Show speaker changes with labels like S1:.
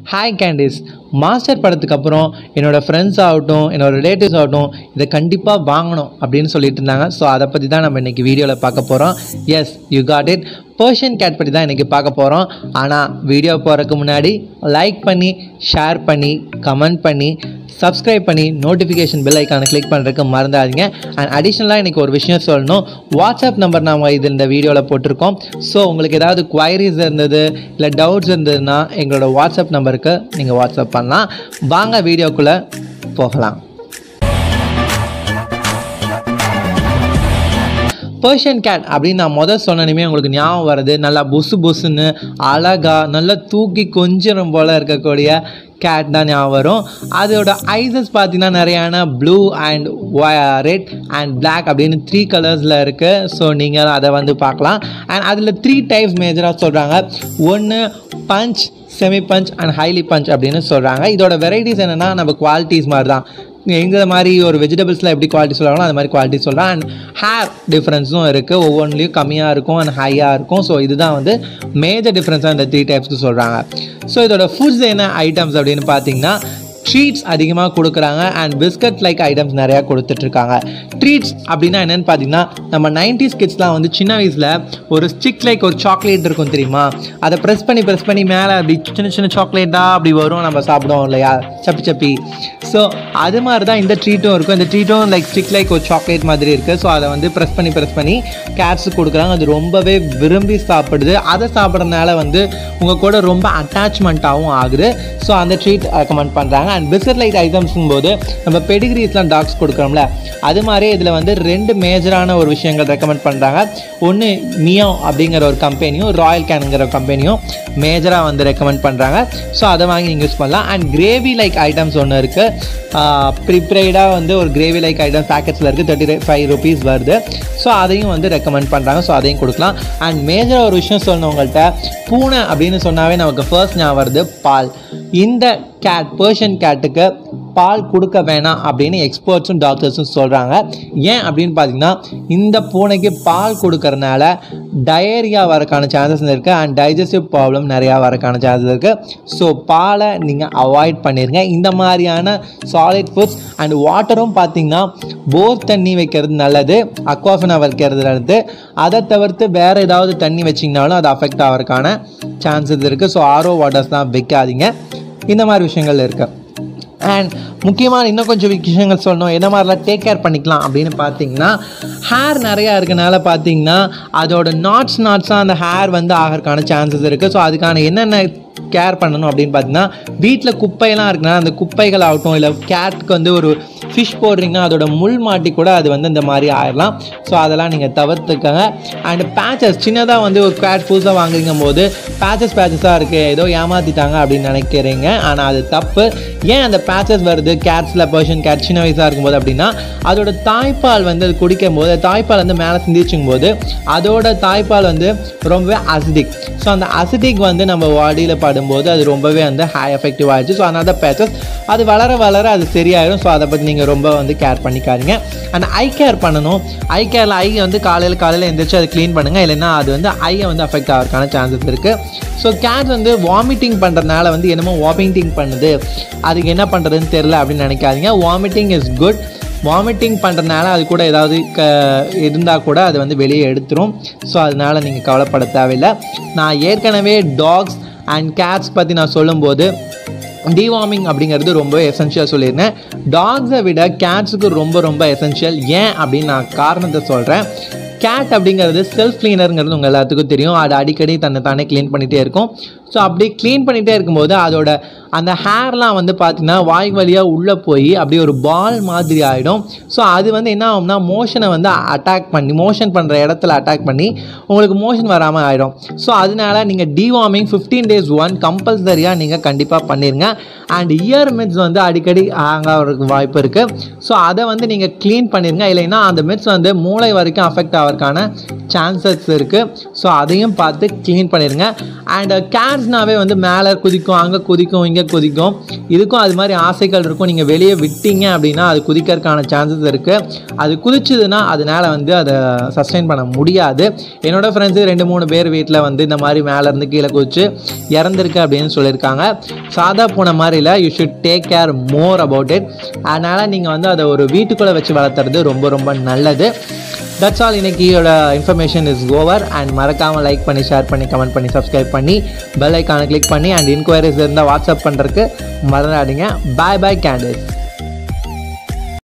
S1: hi candies master படத்துக்கு அப்புறம் என்னோடய ஃப்ரெண்ட்ஸ் ஆகட்டும் என்னோட ரிலேட்டிவ்ஸ் ஆகட்டும் இதை கண்டிப்பாக வாங்கணும் அப்படின்னு சொல்லிட்டு இருந்தாங்க ஸோ அதை பற்றி தான் நம்ம இன்றைக்கி வீடியோவில் பார்க்க போகிறோம் as you got it Persian cat பற்றி தான் இன்றைக்கி பார்க்க போகிறோம் ஆனால் வீடியோ போகிறதுக்கு முன்னாடி லைக் பண்ணி ஷேர் பண்ணி கமெண்ட் பண்ணி சப்ஸ்கிரைப் பண்ணி நோட்டிஃபிகேஷன் பெல் ஐக்கானை கிளிக் பண்ணுறதுக்கு மறந்துடாதீங்க அண்ட் அடிஷ்னலாக இன்றைக்கி ஒரு விஷயம் சொல்லணும் வாட்ஸ்அப் நம்பர் நாம இது இந்த வீடியோவில் போட்டிருக்கோம் ஸோ உங்களுக்கு ஏதாவது குவைரிஸ் இருந்தது இல்லை டவுட்ஸ் இருந்ததுன்னா எங்களோட வாட்ஸ்அப் நம்பருக்கு நீங்கள் வாட்ஸ்அப் பண்ணலாம் வாங்க வீடியோக்குள்ளே போகலாம் பர்ஷியன் கேட் அப்படின்னு நான் முதல் சொன்னனுமே உங்களுக்கு ஞாபகம் வருது நல்லா புசு புசுன்னு அழகா நல்லா தூக்கி கொஞ்சம் போல் இருக்கக்கூடிய கேட் தான் ஞாபகம் வரும் அதோட ஐசஸ் பார்த்தீங்கன்னா நிறையான blue and red and black அப்படின்னு த்ரீ கலர்ஸில் இருக்குது ஸோ நீங்கள் அதை வந்து பார்க்கலாம் அண்ட் அதில் த்ரீ டைப்ஸ் மேஜராக சொல்கிறாங்க ஒன்று punch semi punch and highly punch அப்படின்னு சொல்கிறாங்க இதோட வெரைட்டிஸ் என்னென்னா நம்ம குவாலிட்டிஸ் மாதிரி தான் எங்களை மாதிரி ஒரு வெஜிடபிள்ஸில் எப்படி குவாலிட்டி சொல்கிறாங்களோ அது மாதிரி குவாலிட்டி சொல்கிறேன் அண்ட் ஹேர் டிஃப்ரென்ஸும் இருக்குது ஒவ்வொன்றுலையும் கம்மியாக இருக்கும் அண்ட் ஹையாக இருக்கும் ஸோ இதுதான் வந்து மேஜர் டிஃப்ரென்ஸாக இந்த த்ரீ டைப்ஸ்க்கு சொல்கிறாங்க ஸோ இதோட ஃபுட்ஸ் என்ன ஐட்டம்ஸ் அப்படின்னு பார்த்தீங்கன்னா ட்ரீட்ஸ் அதிகமாக கொடுக்குறாங்க அண்ட் பிஸ்கட் லைக் ஐட்டம்ஸ் நிறையா கொடுத்துட்ருக்காங்க ட்ரீட்ஸ் அப்படின்னா என்னென்னு பார்த்தீங்கன்னா நம்ம நைன்டிஸ் கிட்ஸ்லாம் வந்து சின்ன வயசில் ஒரு ஸ்டிக் லைக் ஒரு சாக்லேட் இருக்கும் தெரியுமா அதை ப்ரெஸ் பண்ணி ப்ரெஸ் பண்ணி மேலே அப்படி சின்ன சின்ன சாக்லேட்டாக அப்படி வரும் நம்ம சாப்பிடுவோம் இல்லையா சப்பி சப்பி ஸோ அது மாதிரி தான் இந்த ட்ரீட்டும் இருக்கும் இந்த ட்ரீட்டும் லைக் ஸ்டிக் லைக் ஒரு சாக்லேட் மாதிரி இருக்குது ஸோ அதை வந்து ப்ரெஸ் பண்ணி ப்ரெஸ் பண்ணி கேட்ஸுக்கு கொடுக்குறாங்க அது ரொம்பவே விரும்பி சாப்பிடுது அதை சாப்பிட்றதுனால வந்து உங்கள் கூட ரொம்ப அட்டாச்மெண்ட்டாகவும் ஆகுது ஸோ அந்த ட்ரீட் ரெக்கமெண்ட் பண்ணுறாங்க அண்ட் பிஸ்கட் லைட் ஐட்டம்ஸும் போது நம்ம பெடிகிரிஸ்லாம் டாக்ஸ் கொடுக்குறோம்ல அது மாதிரி இதில் வந்து ரெண்டு மேஜரான ஒரு விஷயங்கள் ரெக்கமெண்ட் பண்ணுறாங்க ஒன்று மியோ அப்படிங்கிற ஒரு கம்பெனியும் ராயல் கேனுங்கிற கம்பெனியும் மேஜராக வந்து ரெக்கமெண்ட் பண்ணுறாங்க ஸோ அதை வாங்கி நீங்கள் யூஸ் பண்ணலாம் அண்ட் கிரேவி லைக் ஐட்டம்ஸ் ஒன்று இருக்குது ப்ரிப்ரைடாக வந்து ஒரு கிரேவி லைக் ஐட்டம்ஸ் பேக்கெட்ஸில் இருக்குது தேர்ட்டி ஃபைவ் ருபீஸ் வருது ஸோ அதையும் வந்து ரெக்கமெண்ட் பண்ணுறாங்க ஸோ அதையும் கொடுக்கலாம் அண்ட் மேஜராக ஒரு விஷயம் சொல்லணும் உங்கள்கிட்ட பூனை அப்படின்னு சொன்னாவே நமக்கு ஃபர்ஸ்ட் ஞாபகம் வருது பால் இந்த கேட் பர்ஷியன் கேட்டுக்கு பால் கொடுக்க வேணாம் அப்படின்னு எக்ஸ்பர்ட்ஸும் டாக்டர்ஸும் சொல்கிறாங்க ஏன் அப்படின்னு பார்த்தீங்கன்னா இந்த பூனைக்கு பால் கொடுக்கறனால டயரியா வரக்கான சான்சஸ் இருக்குது அண்ட் டைஜஸ்டிவ் ப்ராப்ளம் நிறையா வரக்கான சான்சஸ் இருக்குது ஸோ பாலை நீங்கள் அவாய்ட் பண்ணிடுங்க இந்த மாதிரியான சாலிட் ஃபுட்ஸ் அண்ட் வாட்டரும் பார்த்தீங்கன்னா போர் தண்ணி வைக்கிறது நல்லது அக்வாஃபினா வைக்கிறது நல்லது அதை தவிர்த்து வேறு ஏதாவது தண்ணி வச்சிங்கனாலும் அது அஃபெக்ட் ஆகிறதுக்கான சான்சஸ் இருக்குது ஸோ ஆர்ஓ வாட்டர்ஸ் தான் வைக்காதீங்க இந்த மாதிரி விஷயங்கள் இருக்குது அண்ட் முக்கியமாக இன்னும் கொஞ்சம் விஷயங்கள் சொல்லணும் எந்த மாதிரிலாம் டேக் கேர் பண்ணிக்கலாம் அப்படின்னு பார்த்தீங்கன்னா ஹேர் நிறையா இருக்கனால பார்த்தீங்கன்னா அதோட நாட்ஸ் நாட்ஸாக அந்த ஹேர் வந்து ஆகிறதுக்கான சான்சஸ் இருக்குது ஸோ அதுக்கான என்னென்ன கேர் பண்ணணும் அப்படின்னு பார்த்தீங்கன்னா வீட்டில் குப்பையெல்லாம் இருக்குன்னா அந்த குப்பைகள் ஆகட்டும் இல்லை கேட்டுக்கு வந்து ஒரு ஃபிஷ் போடுறீங்கன்னா அதோட முள் மாட்டி கூட அது வந்து இந்த மாதிரி ஆயிடலாம் ஸோ அதெல்லாம் நீங்கள் தவிர்த்துக்கங்க அண்ட் பேச்சஸ் சின்னதாக வந்து ஒரு கேட் புதுசாக வாங்குறீங்க போது பேச்சஸ் பேச்சஸாக இருக்குது ஏதோ ஏமாற்றிட்டாங்க அப்படின்னு நினைக்கிறீங்க ஆனால் அது தப்பு ஏன் அந்த பேச்சஸ் வருது கேட்ஸில் பர்ஷன் கேட் சின்ன வயசாக இருக்கும்போது அப்படின்னா அதோட தாய்ப்பால் வந்து அது குடிக்கும் போது தாய்ப்பால் வந்து மேலே சிந்திச்சும் போது அதோட தாய்ப்பால் வந்து ரொம்பவே அசிடிக் ஸோ அந்த அசிடிக் வந்து நம்ம பாடியில் படும்போது அது ரொம்பவே வந்து ஹை எஃபெக்டிவ் ஆகிடுச்சு ஸோ அதனால பேச்சஸ் அது வளர வளர அது சரியாயிடும் ஸோ அதை பற்றி நீங்கள் ரொம்ப வந்து கேர் பண்ணிக்காதீங்க அண்ட் ஐ கேர் பண்ணணும் ஐ கேரில் ஐ வந்து காலையில் காலையில் எந்திரிச்சு அதை க்ளீன் பண்ணுங்கள் இல்லைன்னா அது வந்து ஐயை வந்து அஃபெக்ட் ஆகிறதுக்கான சான்சஸ் இருக்குது ஸோ கேட் வந்து வாமிட்டிங் பண்ணுறதுனால வந்து என்னமோ வாமிட்டிங் பண்ணுது அதுக்கு என்ன பண்ணுறதுன்னு தெரில அப்படின்னு நினைக்காதீங்க வாமிட்டிங் இஸ் குட் வாமிட்டிங் பண்ணுறதுனால அது கூட ஏதாவது க இருந்தால் கூட அது வந்து வெளியே எடுத்துரும் ஸோ அதனால் நீங்கள் கவலைப்பட தேவையில்லை நான் ஏற்கனவே டாக்ஸ் அண்ட் கேட்ஸ் பற்றி நான் சொல்லும்போது டிவார்மிங் அப்படிங்கிறது ரொம்ப எசென்ஷியல் சொல்லியிருந்தேன் டாக்ஸை விட கேட்ஸுக்கு ரொம்ப ரொம்ப எசென்ஷியல் ஏன் அப்படின்னு நான் காரணத்தை சொல்கிறேன் கேட் அப்படிங்கிறது செல்ஃப் க்ளீனருங்கிறது உங்கள் எல்லாத்துக்கும் தெரியும் அது அடிக்கடி தன்னை தானே க்ளீன் பண்ணிகிட்டே இருக்கும் ஸோ அப்படி க்ளீன் பண்ணிகிட்டே இருக்கும்போது அதோட அந்த ஹேர்லாம் வந்து பார்த்திங்கன்னா வாய் வழியாக உள்ளே போய் அப்படியே ஒரு பால் மாதிரி ஆகிடும் ஸோ அது வந்து என்ன ஆகும்னா மோஷனை வந்து அட்டாக் பண்ணி மோஷன் பண்ணுற இடத்துல அட்டாக் பண்ணி உங்களுக்கு மோஷன் வராமல் ஆகிடும் ஸோ அதனால நீங்கள் டிவார்மிங் ஃபிஃப்டீன் டேஸ் ஒன் கம்பல்சரியாக நீங்கள் கண்டிப்பாக பண்ணிடுங்க அண்ட் இயர் மிட்ஸ் வந்து அடிக்கடி ஹேங் ஆகிறதுக்கு வாய்ப்பு இருக்குது ஸோ அதை வந்து நீங்கள் க்ளீன் பண்ணிடுங்க இல்லைன்னா அந்த மிட்ஸ் வந்து மூளை வரைக்கும் அஃபெக்ட் ஆகிறதுக்கான சான்சஸ் இருக்குது ஸோ அதையும் பார்த்து க்ளீன் பண்ணிடுங்க அண்ட் கேட்ஸ்னாவே வந்து மேலே குதிக்கும் அங்கே குதிக்கும் இங்கே குதிக்கும் இதுக்கும் அது மாதிரி ஆசைகள் இருக்கும் நீங்கள் வெளியே விட்டீங்க அப்படின்னா அது குதிக்கிறதுக்கான சான்சஸ் இருக்குது அது குதிச்சதுன்னா அதனால வந்து அதை சஸ்டெயின் பண்ண முடியாது என்னோட ஃப்ரெண்ட்ஸு ரெண்டு மூணு பேர் வீட்டில் வந்து இந்த மாதிரி மேலேருந்து கீழே குதிச்சு இறந்துருக்கு அப்படின்னு சொல்லியிருக்காங்க சாதா பூனை மாதிரி இல்லை you should take care more about it அதனால் நீங்கள் வந்து அதை ஒரு வீட்டுக்குள்ளே வச்சு வளர்த்துறது ரொம்ப ரொம்ப நல்லது தட்ஸ் ஆல் இன்னைக்கியோட இன்ஃபர்மேஷன் இஸ் ஓவர் அண்ட் மறக்காமல் லைக் பண்ணி ஷேர் பண்ணி கமெண்ட் பண்ணி சப்ஸ்கிரைப் பண்ணி பெல் ஐக்கானை கிளிக் பண்ணி அண்ட் இன்கொயரிஸ் இருந்தால் வாட்ஸ்அப் பண்ணுறதுக்கு மறந்துடாதீங்க பாய் பாய் கேண்டிஸ்